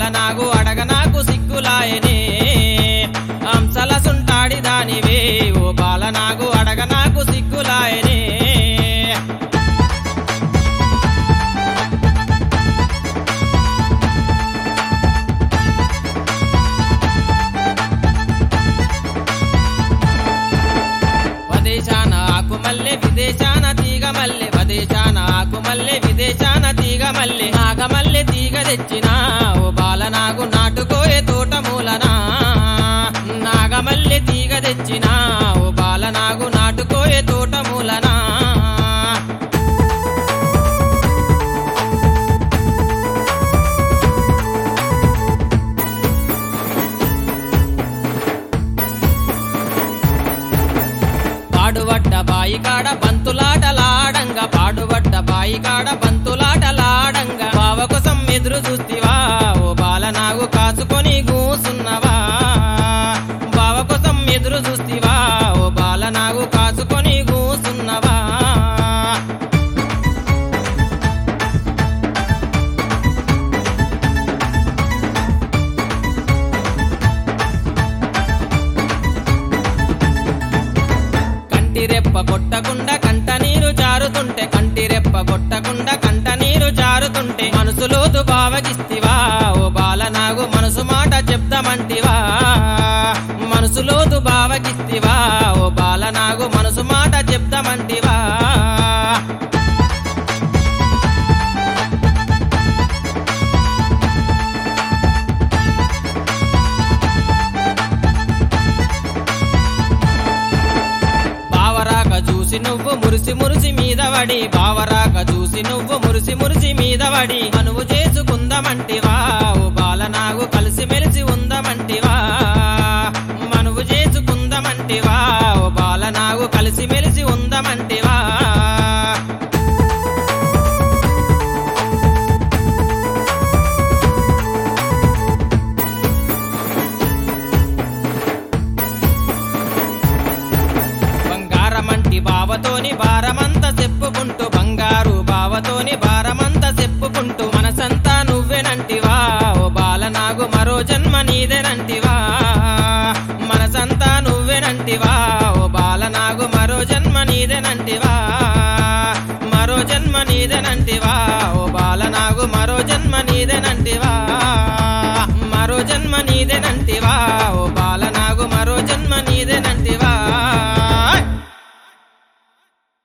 బాలనాగు అడగ నాకు సిగ్గులాయనే అంశల సుంటాడి దానివే ఓ బాలనాగు అడగ నాకు సిగ్గులాయనే వదేశాన ఆకు మల్లె విదేశాన తీగ మల్లె వదేశాన ఆకు మల్లె విదేశాన తీగ మల్లె నాగమల్లె తీగ తెచ్చినా ఓ బాలనాగు నాటుకోయే తోట మూలనా నాగమల్లె తీగ తెచ్చినా ఓ బాలనాగు నాటుకోయే తోట మూలనా పాడుబడ్డ బాయి కాడ బంతులాటలాడంగా పాడుబడ్డ బాయి కాడ బంతులాటలాడంగా బావ కోసం ఎదురు చూస్తివా ఓ బాల నాగు కాసుకొని కూసున్నవా బావ కోసం ఎదురు చూస్తివా ఓ బాల నాగు కాసుకొని కూసున్నవా కంటి రెప్ప కొట్టకుండా కంట నీరు జారుతుంటే కంటి రెప్ప కొట్టకుండా కంట నీరు జారుతుంటే మనసులోతు భావగిస్తివా ఓ బాలనాగు మనసు మాట చెప్దామంటివా మనసులోతు భావగిస్తివా ఓ బాలనాగు మనసు మాట చెప్దామంటివా బావరాక చూసి నువ్వు మురిసి మురిసి మీద పడి బావరాక చూసి నువ్వు మురిసి మురిసి మీద పడి అనువు చేసుకుందామంటివా ఓ బాలనాగు కలిసి మెలిసి ఉందామంటివా మనువు చేసుకుందామంటివా ఓ బాలనాగు కలిసి మెలిసి ఉందామంటివా బంగారమంటి బావతోని భారమంతా చెప్పుకుంటూ బంగారు బావతోని భారమంతా చెప్పుకుంటూ మనసంతా నువ్వేనంటివా ఓ బాలనాగు మరో జన్మ నీదేనంటివా మనసంతా నువ్వేనంటివా ఓ బాలనాగు మరో జన్మ నీదేనంటివా మరో జన్మ నీదేనంటివా ఓ బాలనాగు మరో జన్మ నీదేనంటివా మరో జన్మ నీదేనంటివా ఓ బాలనాగు మరో జన్మ నీదేనంటివా